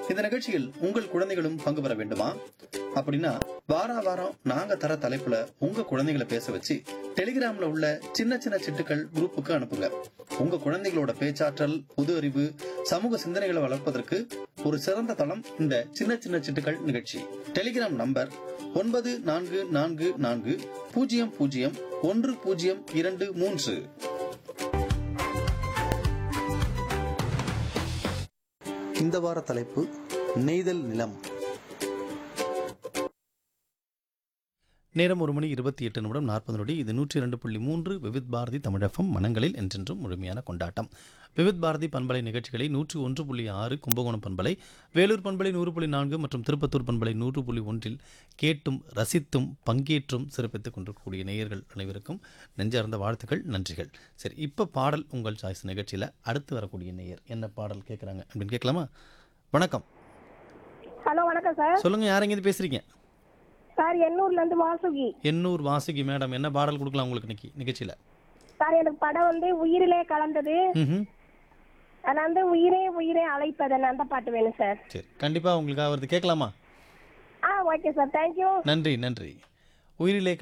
இந்த நிகழ்ச்சியில் உங்கள் குழந்தைகளும் பங்கு பெற வேண்டுமா அப்படின்னா வாரா வாரம் நாங்க தர தலைப்புல உங்க குழந்தைகளை பேச வச்சு டெலிகிராம்ல உள்ள சின்ன சின்ன சிட்டுக்கள் குரூப்புக்கு அனுப்புங்க உங்க குழந்தைகளோட பேச்சாற்றல் புது அறிவு சமூக சிந்தனைகளை வளர்ப்பதற்கு ஒரு சிறந்த தளம் இந்த சின்ன சின்ன சிட்டுக்கள் நிகழ்ச்சி டெலிகிராம் நம்பர் ஒன்பது நான்கு நான்கு நான்கு பூஜ்ஜியம் பூஜ்ஜியம் ஒன்று பூஜ்ஜியம் இரண்டு மூன்று இந்த வார தலைப்பு நெய்தல் நிலம் நேரம் ஒரு மணி இருபத்தி எட்டு நிமிடம் நாற்பது நொடி இது நூற்றி இரண்டு புள்ளி மூன்று விவித் பாரதி தமிழகம் மனங்களில் என்றென்றும் முழுமையான கொண்டாட்டம் விவித் பாரதி பண்பலை நிகழ்ச்சிகளை நூற்றி ஒன்று புள்ளி ஆறு கும்பகோணம் பண்பலை வேலூர் பண்பலை நூறு புள்ளி நான்கு மற்றும் திருப்பத்தூர் பண்பலை நூறு புள்ளி ஒன்றில் கேட்டும் ரசித்தும் பங்கேற்றும் சிறப்பித்துக் கொண்டிருக்கக்கூடிய நேயர்கள் அனைவருக்கும் நெஞ்சார்ந்த வாழ்த்துக்கள் நன்றிகள் சரி இப்போ பாடல் உங்கள் சாய்ஸ் நிகழ்ச்சியில் அடுத்து வரக்கூடிய நேயர் என்ன பாடல் கேட்குறாங்க அப்படின்னு கேட்கலாமா வணக்கம் ஹலோ வணக்கம் சார் சொல்லுங்கள் யாரெங்கேருந்து பேசுகிறீங்க சார் எண்ணூர்ல இருந்து வாசுகி எண்ணூர் வாசுகி மேடம் என்ன பாடல் கொடுக்கலாம் உங்களுக்கு இன்னைக்கு நிகழ்ச்சியில் சார் எனக்கு படம் வந்து உயிரிலே கலந்தது ம் அது வந்து உயிரே உயிரே அழைப்பதன் அந்த பாட்டு வேணும் சார் சரி கண்டிப்பாக உங்களுக்கு வருது கேட்கலாமா ஆ ஓகே சார் தேங்க்யூ நன்றி நன்றி உயிரிலே